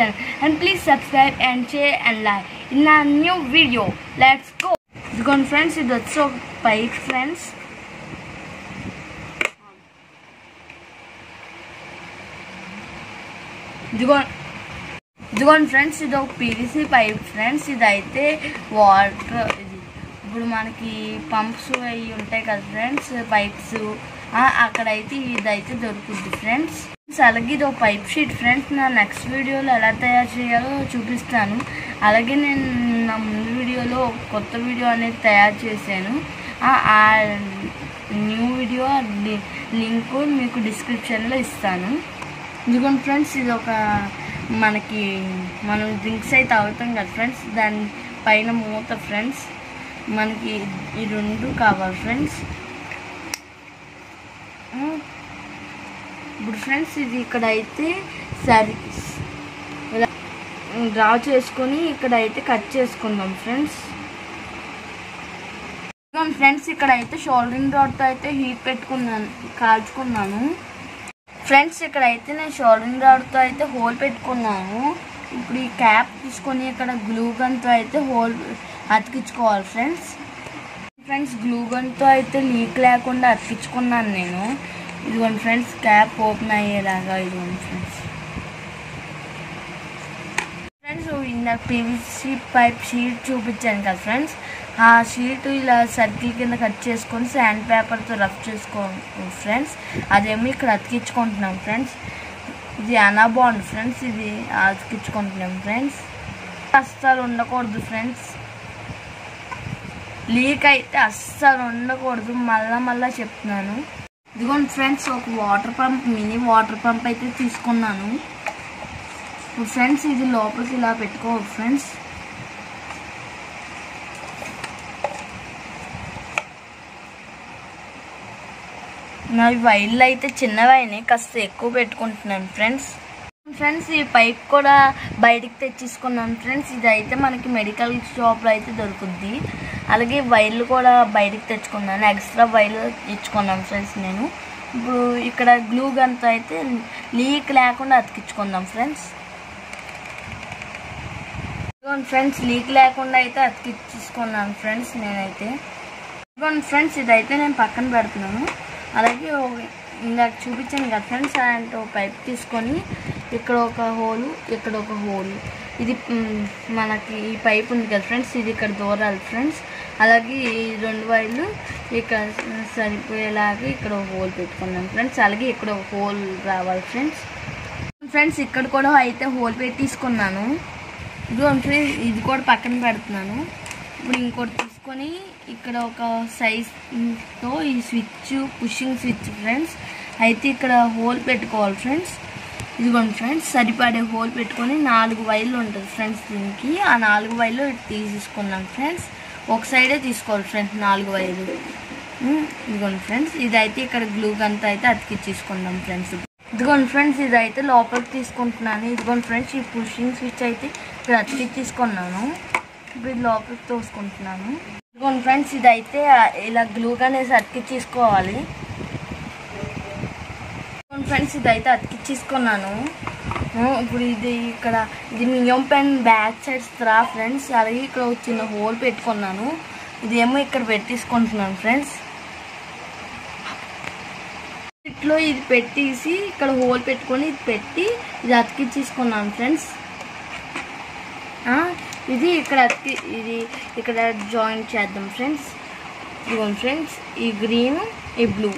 channel and please subscribe and share and like in a new video. Let's go. ఇదిగోండి friends ఇది వచ్చి ఒక pipe friends ఇదిగో ఇదిగోండి ఫ్రెండ్స్ ఇది ఒక పీవీసీ పైప్ ఫ్రెండ్స్ ఇది అయితే వాటర్ ఇది ఇప్పుడు మనకి పంప్స్ అవి ఉంటాయి కదా ఫ్రెండ్స్ పైప్స్ అక్కడైతే ఇదైతే దొరుకుద్ది ఫ్రెండ్స్ అలాగే ఇది ఒక పైప్ షీట్ ఫ్రెండ్స్ నా నెక్స్ట్ వీడియోలో ఎలా తయారు చేయాలో చూపిస్తాను అలాగే నేను నా ముందు వీడియోలో ఒక కొత్త వీడియో అనేది తయారు చేశాను ఆ ఆ న్యూ వీడియో లి- లింక్ మీకు డిస్క్రిప్షన్లో ఇస్తాను ఇదిగోండి ఫ్రెండ్స్ ఇది ఒక మనకి మనం డ్రింక్స్ అయితే తాగుతాం కదా ఫ్రెండ్స్ దాని పైన మూత ఫ్రెండ్స్ మనకి ఈ రెండు కావాలి ఫ్రెండ్స్ ఉమ్, ఇప్పుడు ఫ్రెండ్స్ ఇది ఇక్కడ అయితే సరి ఇలా డ్రా చేసుకొని ఇక్కడ అయితే కట్ చేసుకుందాం ఫ్రెండ్స్ ఇదిగోండి ఫ్రెండ్స్ ఇక్కడ అయితే షోల్డరింగ్ రాడ్తో అయితే హీట్ పెట్టుకున్నాను కాల్చుకున్నాను ఫ్రెండ్స్ ఇక్కడ అయితే నేను షోల్డరింగ్ రాడ్తో అయితే హోల్ పెట్టుకున్నాను ఇప్పుడు ఈ క్యాప్ తీసుకొని ఇక్కడ గ్లూ గన్తో అయితే హోల్ అతికించుకోవాలి ఫ్రెండ్స్ ఫ్రెండ్స్ గ్లూ గన్తో అయితే లీక్ లేకుండా అతికించుకున్నాను నేను ఇదిగోండి ఫ్రెండ్స్ క్యాప్ ఓపెన్ అయ్యేలాగా ఇదిగోండి ఫ్రెండ్స్ ఫ్రెండ్స్ ఇందాక పీవీసీ పైప్ షీట్ చూపించాను కదా ఫ్రెండ్స్ ఆ షీట్ ఇలా సర్కిల్ కింద కట్ చేసుకొని శాండ్ పేపర్తో రఫ్ చేసుకో ఫ్రెండ్స్ అదేమో ఇక్కడ అతికించుకుంటున్నాం ఫ్రెండ్స్ ఇది అనాబాండ్ ఫ్రెండ్స్ ఇది అతికించుకుంటున్నాం ఫ్రెండ్స్ అస్సలు ఉండకూడదు ఫ్రెండ్స్ లీక్ అయితే అస్సలు ఉండకూడదు మళ్ళా మళ్ళా చెప్తున్నాను ఇదిగోండి ఫ్రెండ్స్ ఒక water pump mini water pump అయితే తీసుకున్నాను ఇప్పుడు ఫ్రెండ్స్ ఇది లోపలికి ఇలా పెట్టుకోవాలి ఫ్రెండ్స్ నావి వైర్లు అయితే చిన్నవైనాయి కాస్త ఎక్కువ పెట్టుకుంటున్నాను ఫ్రెండ్స్ ఫ్రెండ్స్ ఈ పైప్ కూడా బయటికి తెచ్చేసుకున్నాను ఫ్రెండ్స్ ఇది అయితే మనకి మెడికల్ షాప్లో అయితే దొరుకుద్ది అలాగే వైర్లు కూడా బయటికి తెచ్చుకున్నాను ఎక్స్ట్రా వైర్లు ఇచ్చుకున్నాను ఫ్రెండ్స్ నేను ఇప్పుడు ఇక్కడ గ్లూ గన్తో అయితే లీక్ లేకుండా అతికించుకుందాం ఫ్రెండ్స్ ఇదిగోండి ఫ్రెండ్స్ లీక్ లేకుండా అయితే అతికించుకున్నాను ఫ్రెండ్స్ నేనైతే ఇదిగోండి ఫ్రెండ్స్ ఇదైతే నేను పక్కన పెడుతున్నాను అలాగే ఓ- ఇందాక చూపించాను కదా ఫ్రెండ్స్ అలాంటి ఒక పైప్ తీసుకొని ఇక్కడ ఒక హోలు ఇక్కడ ఒక హోలు ఇది మ్, మనకి ఈ పైప్ ఉంది కదా ఫ్రెండ్స్ ఇది ఇక్కడ దూరాలి ఫ్రెండ్స్ అలాగే ఈ రెండు వైర్లు ఇక్కడ సరిపోయేలాగా ఇక్కడ ఒక హోల్ పెట్టుకున్నాను ఫ్రెండ్స్ అలాగే ఇక్కడ ఒక హోల్ రావాలి ఫ్రెండ్స్ ఫ్రెండ్స్ ఇక్కడ కూడా అయితే హోల్ పెట్టేసుకున్నాను ఇదిగోండి ఫ్రెండ్స్ ఇది కూడా పక్కన పెడుతున్నాను ఇప్పుడు ఇంకోటి తీసుకొని ఇక్కడ ఒక సైజ్తో ఈ స్విచ్ పుషింగ్ స్విచ్ ఫ్రెండ్స్ అయితే ఇక్కడ హోల్ పెట్టుకోవాలి ఫ్రెండ్స్ ఇదిగోండి ఫ్రెండ్స్ సరిపడే హోల్ పెట్టుకొని నాలుగు వైర్లు ఉంటుంది ఫ్రెండ్స్ దీనికి ఆ నాలుగు వైర్లు ఇటు తీసేసుకున్నాం ఫ్రెండ్స్ ఒక సైడే తీసుకోవాలి ఫ్రెండ్స్ నాలుగు వైర్లు ఉమ్, ఇదిగోండి ఫ్రెండ్స్ ఇదైతే ఇక్కడ గ్లూ గంత అయితే అతికిచ్చేసుకుందాం ఫ్రెండ్స్ ఇదిగోండి ఫ్రెండ్స్ ఇదైతే లోపలికి తీసుకుంటున్నాను ఇదిగోండి ఫ్రెండ్స్ ఈ పుషింగ్ స్విచ్ అయితే ఇక్కడ అతికిచ్చేసుకున్నాను ఇప్పుడు ఇది లోపలికి తోసుకుంటున్నాను ఇదిగోండి ఫ్రెండ్స్ ఇదైతే ఆ, ఇలా గ్లూ గన్ వేసి అతికిచ్చేసుకోవాలి ఇదిగోండి ఫ్రెండ్స్ ఇదైతే అతికిచ్చేసుకున్నాను ఆ, ఇప్పుడు ఇది ఇక్కడ ఇది మియం pen back side straw friends అలాగే ఇక్కడ ఒక చిన్న హోల్ పెట్టుకున్నాను ఇదేమో ఇక్కడ పెట్టేసుకుంటున్నాను ఫ్రెండ్స్ ఇట్లో ఇది పెట్టేసి ఇక్కడ హోల్ పెట్టుకొని ఇది పెట్టి ఇది అతికిచ్చేసుకున్నాను ఫ్రెండ్స్ ఆ, ఇది ఇక్కడ అతికి ఇది ఇక్కడ జాయిన్ చేద్దాం ఫ్రెండ్స్ ఇదిగోండి ఫ్రెండ్స్ ఈ గ్రీన్ ఈ బ్లూ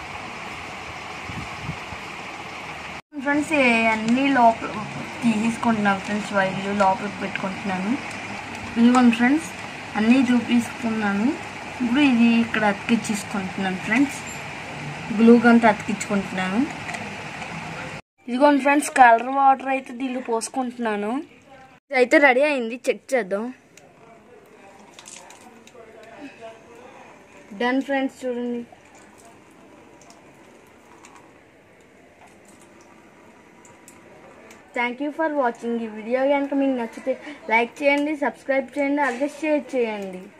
ఫ్రెండ్స్ అన్నీ లోపల తీసేసుకుంటున్నాను ఫ్రెండ్స్ వైర్లు లోపలికి పెట్టుకుంటున్నాను ఇదిగోండి ఫ్రెండ్స్ అన్నీ చూపిస్తున్నాను ఇప్పుడు ఇది ఇక్కడ అతికిచ్చేసుకుంటున్నాను ఫ్రెండ్స్ గ్లూ గంత అతికించుకుంటున్నాను ఇదిగోండి ఫ్రెండ్స్ కలర్ వాటర్ అయితే దీనిలో పోసుకుంటున్నాను ఇది అయితే రెడీ అయింది చెక్ చేద్దాం డన్ ఫ్రెండ్స్ చూడండి థ్యాంక్ యూ ఫర్ వాచింగ్ ఈ వీడియో కనుక మీకు నచ్చితే లైక్ చేయండి సబ్స్క్రైబ్ చేయండి అలాగే షేర్ చేయండి